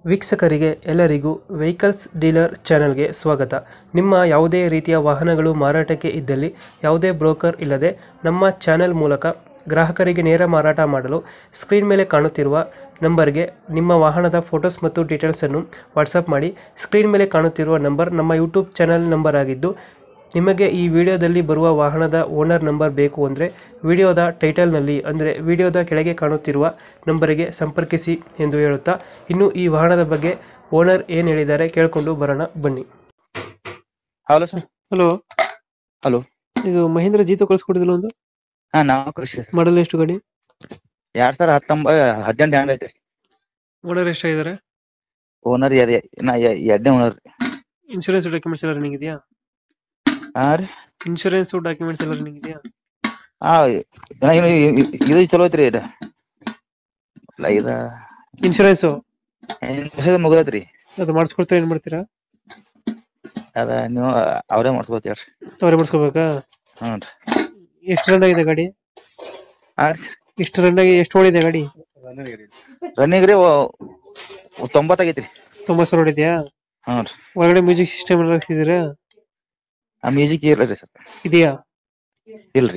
ವೀಕ್ಷಕರಿಗೆ ಎಲ್ಲರಿಗೂ vehicles dealer ಚಾನೆಲ್ಗೆ ಸ್ವಾಗತ ನಿಮ್ಮ ಯಾವುದೇ ರೀತಿಯ ವಾಹನಗಳು ಮಾರಾಟಕ್ಕೆ ಇದ್ದಲ್ಲಿ ಯಾವುದೇ ಬ್ರೋಕರ್ ಇಲ್ಲದೆ ನಮ್ಮ ಚಾನೆಲ್ ಮೂಲಕ ಗ್ರಾಹಕರಿಗೆ ನೇರ ಮಾರಾಟ ಮಾಡಲು ಸ್ಕ್ರೀನ್ ಮೇಲೆ ಕಾಣುತ್ತಿರುವ ನಂಬರ್ಗೆ ನಿಮ್ಮ ವಾಹನದ ಫೋಟೋಸ್ ಮತ್ತು ಡೀಟೇಲ್ಸನ್ನು ವಾಟ್ಸಪ್ ಮಾಡಿ ಸ್ಕ್ರೀನ್ ಮೇಲೆ ಕಾಣುತ್ತಿರುವ ನಂಬರ್ ನಮ್ಮ ಯೂಟ್ಯೂಬ್ ಚಾನೆಲ್ ನಂಬರ್ ಆಗಿದ್ದು ನಿಮಗೆ ಈ ವಿಡಿಯೋದಲ್ಲಿ ಬರುವ ವಾಹನದ ಓನರ್ ನಂಬರ್ ಬೇಕು ಅಂದರೆ ವಿಡಿಯೋದ ಟೈಟಲ್ನಲ್ಲಿ ಅಂದರೆ ವಿಡಿಯೋದ ಕೆಳಗೆ ಕಾಣುತ್ತಿರುವ ನಂಬರಿಗೆ ಸಂಪರ್ಕಿಸಿ ಎಂದು ಹೇಳುತ್ತಾ ಇನ್ನು ಈ ವಾಹನದ ಬಗ್ಗೆ ಓನರ್ ಏನು ಹೇಳಿದ್ದಾರೆ ಕೇಳಿಕೊಂಡು ಬರೋಣ ಬನ್ನಿ ಹಲೋ ಸರ್ ಹಲೋ ಹಲೋ ಇದು ಮಹೇಂದ್ರ ಜೀತು ಕಳಿಸ್ಕೊಡಿದಿಲ್ಲ ಒಂದು ಹಾ ನಾವು ಕೃಷಿ ಸರ್ ಮಾಡಲ್ ಎಷ್ಟು ಗಾಡಿ ಎರಡ್ ಸಾವಿರ ಹತ್ತೊಂಬ ಹದಿನೆಂಟು ಹ್ಯಾಂಗ್ ಐತ್ರಿ ಓನರ್ ಎಷ್ಟಾಗಿದ್ದಾರೆ ಓನರ್ ಅದೇ ನಾ ಎ- ಎರಡನೇ ಓನರ್ ಇನ್ಶೂರೆನ್ಸ್ ಡಾಕ್ಯುಮೆಂಟ್ಸ್ ಎಲ್ಲ ರನ್ನಿಂಗ್ ಇದೆಯಾ ಹಾ ರೀ ಇನ್ಶೂರೆನ್ಸ್ ಡಾಕ್ಯುಮೆಂಟ್ಸ್ ಎಲ್ಲ ರನ್ನಿಂಗ್ ಇದೆಯಾ ಹಾ ಇನ್ನ ಇನ್ನು ಇ- ಇ- ಇದು ಚಲೋ ಐತ್ರಿ ಇದು ಅಲ್ಲ ಇದ ಇನ್ಶೂರೆನ್ಸ್ ವರ್ಷದ ಮುಗ್ದೈತ್ರಿ ಅದು ಮಾಡಿಸ್ಕೊಡ್ತಾರೆ ಏನು ಮಾಡ್ತೀರಾ ಅದ ನೀವು ಅವರೇ ಮಾಡ್ಸ್ಕೊತ ಹೇಳ್ರಿ ಅವರೇ ಮಾಡಿಸ್ಕೋಬೇಕಾ ಹ್ಞೂ ರೀ ಎಷ್ಟು ರನ್ ಆಗಿದೆ ಗಾಡಿ ಹಾ ರೀ ಎಷ್ಟು ರನ್ ಆಗಿ ಎಷ್ಟು ಓಡಿದೆ ಗಾಡಿ ರನ್ನಿಂಗ್ ರೀ ಓ- ತೊಂಬತ್ತಾಗೈತ್ರಿ ತೊಂಬತ್ತು ಸಾವಿರ ಹೊಡಿದ್ಯಾ ಹ್ಞೂ ರೀ ಹೊರಗಡೆ ಮ್ಯೂಸಿಕ್ ಸಿಸ್ಟಮ್ ಎಲ್ಲ ಹಾಕ್ಸಿದ್ದೀರಾ ಆ ಮ್ಯೂಸಿಕ್ ಇಲ್ಲ ರೀ ಸರ್ ಇದೆಯಾ ಇಲ್ರಿ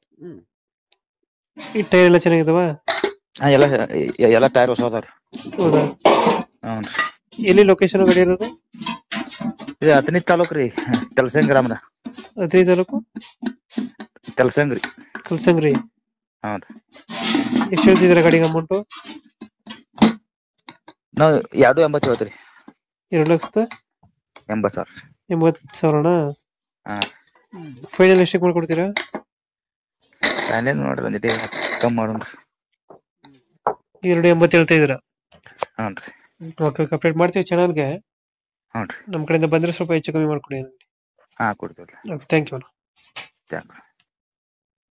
ಈ ಟೈರ್ ಎಲ್ಲ ಚೆನ್ನಾಗಿದಾವ ಹಾ ಎಲ್ಲ ಎ- ಎಲ್ಲ ಟೈರ್ ಹೊಸ ಅದಾವ್ರಿ ಹೌದಾ ಹ್ಞೂ ರೀ ಎಲ್ಲಿ ಲೊಕೇಶನ್ ಗಾಡಿ ಇರೋದು ಇದು ಹತ್ತನೇ ತಾಲೂಕ್ ರೀ ತೆಲಸಂಗ್ ಗ್ರಾಮದ ಹದಿನೈದು ತಾಲೂಕು ತೆಲಸಂಗ್ ರೀ ಕಲ್ಸಂಗ್ರಿ ಹ್ಞೂ ರೀ ಎಷ್ಟು ಹೇಳ್ತಿದ್ದೀರಾ ಗಾಡಿಗೆ ಅಮೌಂಟು ನಾವು ಎರಡು ಎಂಬತ್ತು ಹೇಳ್ತೀರಿ ಎರಡು ಲಕ್ಷದ ಎಂಬತ್ತು ಸಾವಿರ ಎಂಬತ್ತು ಸಾವಿರನಾ ಹಾ ಫೈನಲ್ ಎಷ್ಟಕ್ಕೆ ಮಾಡ್ಕೊಡ್ತೀರಾ ಅಲ್ಲೇನು ನೋಡ್ರಿ ಒಂದಿಟ್ಟು ಕಮ್ಮಿ ಮಾಡೋಣ್ರಿ ಎರಡು ಎಂಬತ್ತು ಹೇಳ್ತಾ ಇದ್ದೀರಾ ಹ್ಞೂ ರೀ ಓಕೆ ಓಕೆ ಅಪ್ಡೇಟ್ ಮಾಡ್ತೀವಿ ಚಾನಲ್ಗೆ ಹ್ಞೂ ರೀ ನಮ್ಮ ಕಡೆಯಿಂದ ಬಂದರೆ ಸ್ವಲ್ಪ ಹೆಚ್ಚು ಕಮ್ಮಿ ಮಾಡ್ಕೊಡಿ ಹಾಂ ಕೊಡ್ತೀವಿ ಓಕೆ ಥ್ಯಾಂಕ್ ಯು ಥ್ಯಾಂಕ್ಸ್